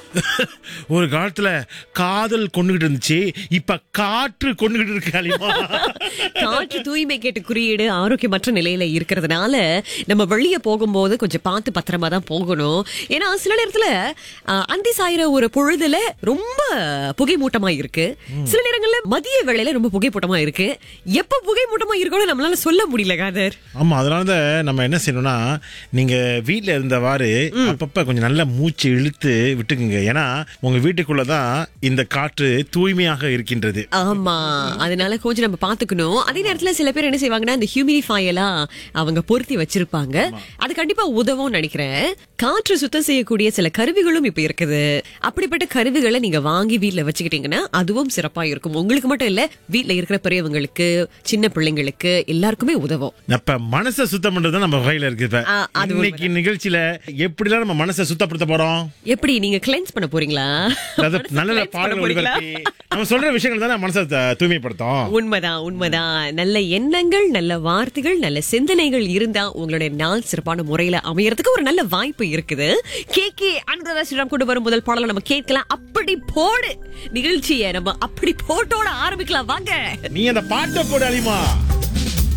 ஒரு காலத்துல காதல் கொண்டுகிட்டு இருந்துச்சு இப்ப காற்று கொண்டுகிட்டு இருக்கு அலிமா காற்று தூய்மை கேட்டு குறியீடு ஆரோக்கியமற்ற நிலையில இருக்கிறதுனால நம்ம வெளியே போகும்போது கொஞ்சம் பார்த்து பத்திரமா தான் போகணும் ஏன்னா சில நேரத்துல ஆ, அந்தி சாயிர ஒரு பொழுதுல ரொம்ப புகை மூட்டமா இருக்கு சில நேரங்கள்ல மதிய வேளையில ரொம்ப புகை மூட்டமா இருக்கு எப்ப புகை மூட்டமா இருக்கும்னு நம்மளால சொல்ல முடியல காதர் ஆமா அதனால தான் நம்ம என்ன செய்யணும்னா நீங்க வீட்ல இருந்தவாறு அப்பப்ப கொஞ்சம் நல்ல மூச்சு இழுத்து விட்டுக்குங்க ஏன்னா உங்க வீட்டுக்குள்ளதான் இந்த காற்று தூய்மையாக இருக்கின்றது ஆமா அதனால கொஞ்சம் நம்ம பாத்துக்கணும் அதே நேரத்துல சில பேர் என்ன செய்வாங்கன்னா இந்த ஹியூமிடிஃபை எல்லாம் அவங்க பொருத்தி வச்சிருப்பாங்க அது கண்டிப்பா உதவும் நினைக்கிறேன் காற்று சுத்தம் செய்யக்கூடிய சில கருவிகளும் இப்ப இருக்குது அப்படிப்பட்ட கருவிகளை நீங்க வாங்கி வீட்ல வச்சுக்கிட்டீங்கன்னா அதுவும் சிறப்பா இருக்கும் உங்களுக்கு மட்டும் இல்ல வீட்ல இருக்கிற பெரியவங்களுக்கு சின்ன பிள்ளைங்களுக்கு எல்லாருக்குமே உதவும் அப்ப மனசை சுத்தம் பண்றது நம்ம கையில இருக்கு இப்ப ஆ, அது இன்னைக்கு நிகழ்ச்சியில எப்படிலாம் நம்ம மனசை சுத்தப்படுத்த போறோம் எப்படி நீங்க கிளென்ஸ் பண்ண போறீங்களா அதாவது நல்ல நல்ல Cleanse பண்ண பாடல்கள் போறீங்களா? ஒளிபரப்பி நம்ம சொல்ற விஷயங்கள் தானே மனசை த- தூய்மைப்படுத்தும் உண்மைதான் உண்மைதான் நல்ல எண்ணங்கள் நல்ல வார்த்தைகள் நல்ல சிந்தனைகள் இருந்தா உங்களுடைய நாள் சிறப்பான முறையில அமையறதுக்கு ஒரு நல்ல வாய்ப்பு இருக்குது கே கே அனுராதா ஸ்ரீராம் கொண்டு வரும் முதல் பாடலை நம்ம கேட்கலாம் அப்படி போடு நிகழ்ச்சியை நம்ம அப்படி போட்டோட ஆரம்பிக்கலாம் வாங்க நீ அந்த பாட்டை போடு அலிமா